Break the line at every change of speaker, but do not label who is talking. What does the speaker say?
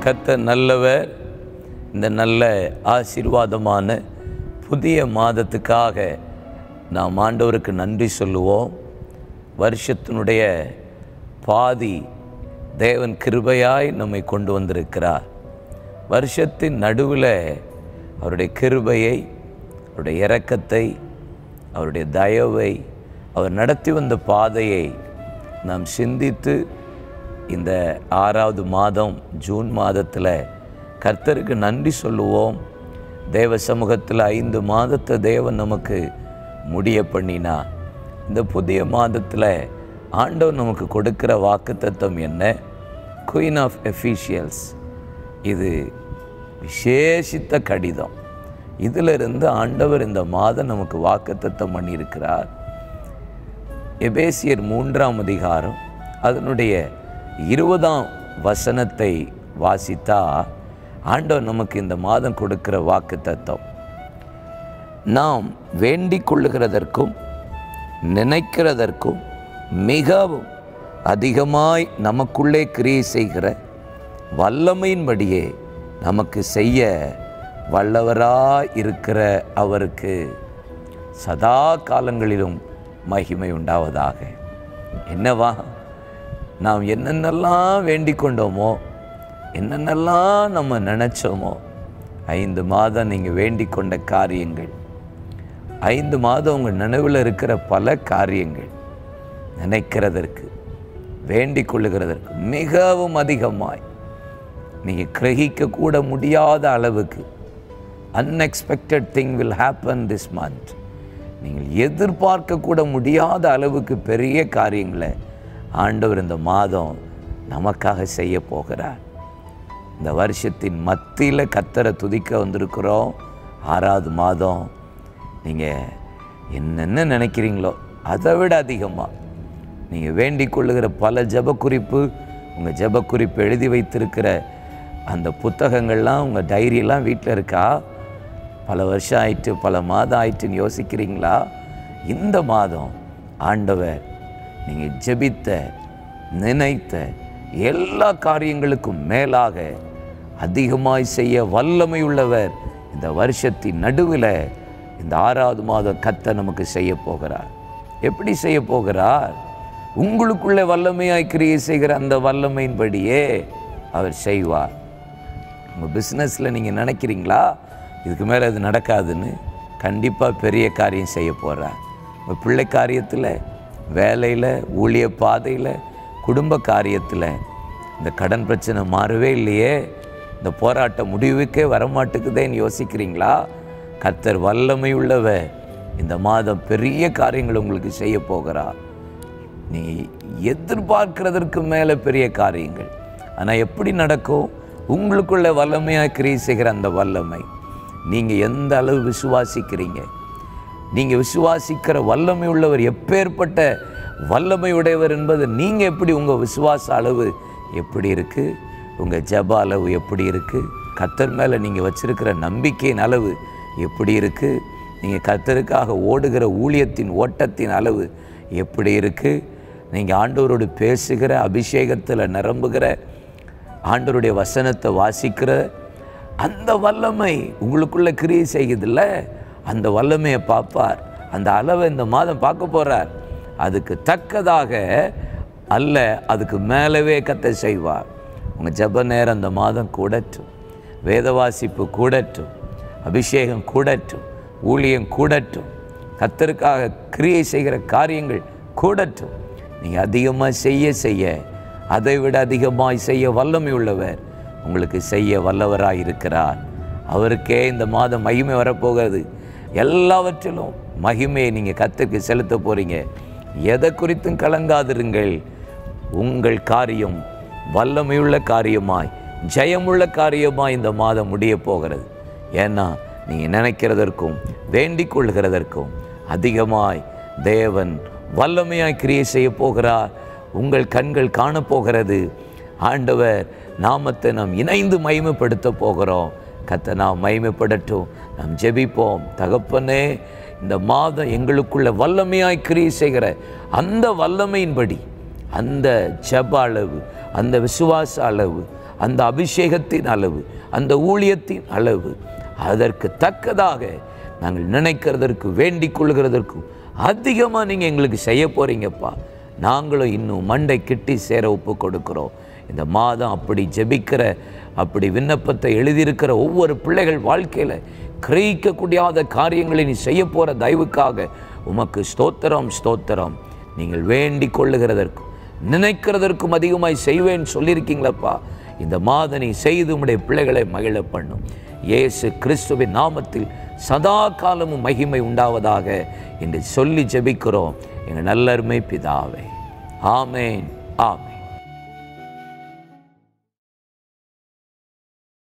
கர்த்தர் நல்லவர் இந்த நல்ல ஆசீர்வாதமான புதிய மாதத்துக்காக நாம் ஆண்டவருக்கு நன்றி சொல்லுவோம் வருஷத்தினுடைய பாதி தேவன் கிருபையாய் நம்மை கொண்டு வந்திருக்கிறார் வருஷத்தின் நடுவில் அவருடைய கிருபையை அவருடைய இரக்கத்தை அவருடைய தயவை அவர் நடத்தி வந்த பாதையை நாம் சிந்தித்து இந்த ஆறாவது மாதம் ஜூன் மாதத்தில் கர்த்தருக்கு நன்றி சொல்லுவோம் தேவ சமூகத்தில் ஐந்து மாதத்தை தேவன் நமக்கு முடிய பண்ணினா இந்த புதிய மாதத்தில் ஆண்டவர் நமக்கு கொடுக்கிற வாக்குத்தத்தம் என்ன குயின் ஆஃப் எஃபீஷியல்ஸ் இது விசேஷித்த கடிதம் இதிலிருந்து ஆண்டவர் இந்த மாதம் நமக்கு வாக்குத்தத்தம் பண்ணியிருக்கிறார் எபேசியர் மூன்றாம் அதிகாரம் அதனுடைய இருபதாம் வசனத்தை வாசித்தா ஆண்டவர் நமக்கு இந்த மாதம் கொடுக்கிற வாக்கு தத்துவம் நாம் வேண்டிக் கொள்ளுகிறதற்கும் நினைக்கிறதற்கும் மிகவும் அதிகமாய் நமக்குள்ளே கிரியை செய்கிற வல்லமையின்படியே நமக்கு செய்ய வல்லவராய் இருக்கிற அவருக்கு சதா காலங்களிலும் மகிமை உண்டாவதாக என்னவா நாம் என்னென்னலாம் வேண்டிக் கொண்டோமோ என்னென்னலாம் நம்ம நினச்சோமோ ஐந்து மாதம் நீங்கள் வேண்டிக் கொண்ட காரியங்கள் ஐந்து மாதம் உங்கள் நினைவில் இருக்கிற பல காரியங்கள் நினைக்கிறதற்கு வேண்டிக் கொள்ளுகிறதற்கு மிகவும் அதிகமாய் நீங்கள் கிரகிக்க கூட முடியாத அளவுக்கு unexpected thing will happen this month நீங்கள் எதிர்பார்க்க கூட முடியாத அளவுக்கு பெரிய காரியங்களை ஆண்டவர் இந்த மாதம் நமக்காக செய்ய போகிறார் இந்த வருஷத்தின் மத்தியில் கத்தரை துதிக்க வந்திருக்கிறோம் ஆறாவது மாதம் நீங்கள் என்னென்ன நினைக்கிறீங்களோ அதை விட அதிகமாக நீங்கள் வேண்டிக் கொள்ளுகிற பல ஜப குறிப்பு உங்கள் ஜப குறிப்பு எழுதி வைத்திருக்கிற அந்த புத்தகங்கள்லாம் உங்கள் டைரியெல்லாம் வீட்டில் இருக்கா பல வருஷம் ஆயிட்டு பல மாதம் ஆயிட்டுன்னு யோசிக்கிறீங்களா இந்த மாதம் ஆண்டவர் நீங்கள் ஜெபித்த நினைத்த எல்லா காரியங்களுக்கும் மேலாக அதிகமாய் செய்ய வல்லமை உள்ளவர் இந்த வருஷத்தின் நடுவில் இந்த ஆறாவது மாதம் கத்த நமக்கு செய்ய போகிறார் எப்படி செய்ய போகிறார் உங்களுக்குள்ளே வல்லமையாய் கிரியை செய்கிற அந்த வல்லமையின்படியே அவர் செய்வார் உங்கள் பிஸ்னஸில் நீங்கள் நினைக்கிறீங்களா இதுக்கு மேலே அது நடக்காதுன்னு கண்டிப்பாக பெரிய காரியம் செய்ய போகிறார் உங்கள் பிள்ளை காரியத்தில் வேலையில் ஊழிய பாதையில் குடும்ப காரியத்தில் இந்த கடன் பிரச்சனை மாறவே இல்லையே இந்த போராட்டம் முடிவுக்கே வரமாட்டுக்குதேன்னு யோசிக்கிறீங்களா கர்த்தர் வல்லமை உள்ளவர் இந்த மாதம் பெரிய காரியங்கள் உங்களுக்கு செய்ய போகிறார் நீ எதிர்பார்க்கிறதற்கு மேலே பெரிய காரியங்கள் ஆனால் எப்படி நடக்கும் உங்களுக்குள்ள வல்லமையாக கிரியை செய்கிற அந்த வல்லமை நீங்கள் எந்த அளவு விசுவாசிக்கிறீங்க நீங்கள் விசுவாசிக்கிற வல்லமை உள்ளவர் எப்பேற்பட்ட வல்லமை உடையவர் என்பது நீங்கள் எப்படி உங்கள் விசுவாச அளவு எப்படி இருக்குது உங்கள் ஜப அளவு எப்படி இருக்குது கத்தர் மேலே நீங்கள் வச்சிருக்கிற நம்பிக்கையின் அளவு எப்படி இருக்குது நீங்கள் கத்தருக்காக ஓடுகிற ஊழியத்தின் ஓட்டத்தின் அளவு எப்படி இருக்குது நீங்கள் ஆண்டவரோடு பேசுகிற அபிஷேகத்தில் நிரம்புகிற ஆண்டவருடைய வசனத்தை வாசிக்கிற அந்த வல்லமை உங்களுக்குள்ள கிரியை செய்யுதில்ல அந்த வல்லமையை பார்ப்பார் அந்த அளவை இந்த மாதம் பார்க்க போகிறார் அதுக்கு தக்கதாக அல்ல அதுக்கு மேலவே கத்த செய்வார் உங்கள் ஜப நேரம் அந்த மாதம் கூடட்டும் வேத வாசிப்பு கூடட்டும் அபிஷேகம் கூடட்டும் ஊழியம் கூடட்டும் கத்தருக்காக கிரியை செய்கிற காரியங்கள் கூடட்டும் நீங்கள் அதிகமாக செய்ய செய்ய அதை விட அதிகமாய் செய்ய வல்லமை உள்ளவர் உங்களுக்கு செய்ய வல்லவராய் இருக்கிறார் அவருக்கே இந்த மாதம் மகிமை வரப்போகிறது எல்லாவற்றிலும் மகிமையை நீங்கள் கத்துக்கு செலுத்த போகிறீங்க எதை குறித்தும் கலங்காதிருங்கள் உங்கள் காரியம் வல்லமையுள்ள காரியமாய் ஜெயமுள்ள காரியமாய் இந்த மாதம் முடிய போகிறது ஏன்னா நீங்கள் நினைக்கிறதற்கும் வேண்டிக் கொள்கிறதற்கும் அதிகமாய் தேவன் வல்லமையாய் கிரியை செய்ய போகிறார் உங்கள் கண்கள் காணப்போகிறது ஆண்டவர் நாமத்தை நாம் இணைந்து மகிமைப்படுத்த போகிறோம் கத்தை நாம் மகிமைப்படட்டும் நாம் ஜெபிப்போம் தகப்பனே இந்த மாதம் எங்களுக்குள்ள வல்லமையாய் கிரியை செய்கிற அந்த வல்லமையின்படி அந்த ஜெப அளவு அந்த விசுவாச அளவு அந்த அபிஷேகத்தின் அளவு அந்த ஊழியத்தின் அளவு அதற்கு தக்கதாக நாங்கள் நினைக்கிறதற்கு வேண்டிக் கொள்கிறதற்கும் அதிகமாக நீங்கள் எங்களுக்கு செய்ய போகிறீங்கப்பா நாங்களும் இன்னும் மண்டை கிட்டி சேர ஒப்பு கொடுக்குறோம் இந்த மாதம் அப்படி ஜெபிக்கிற அப்படி விண்ணப்பத்தை எழுதியிருக்கிற ஒவ்வொரு பிள்ளைகள் வாழ்க்கையில் கிரகிக்கக்கூடியாத காரியங்களை நீ செய்ய போகிற தயவுக்காக உமக்கு ஸ்தோத்திரம் ஸ்தோத்திரம் நீங்கள் வேண்டிக் கொள்ளுகிறதற்கும் நினைக்கிறதற்கும் அதிகமாய் செய்வேன் சொல்லியிருக்கீங்களப்பா இந்த மாத நீ செய்து உம்முடைய பிள்ளைகளை மகிழ பண்ணும் இயேசு கிறிஸ்துவின் நாமத்தில் சதா காலமும் மகிமை உண்டாவதாக என்று சொல்லி ஜெபிக்கிறோம் எங்கள் நல்லருமை பிதாவே ஆமேன் ஆமேன்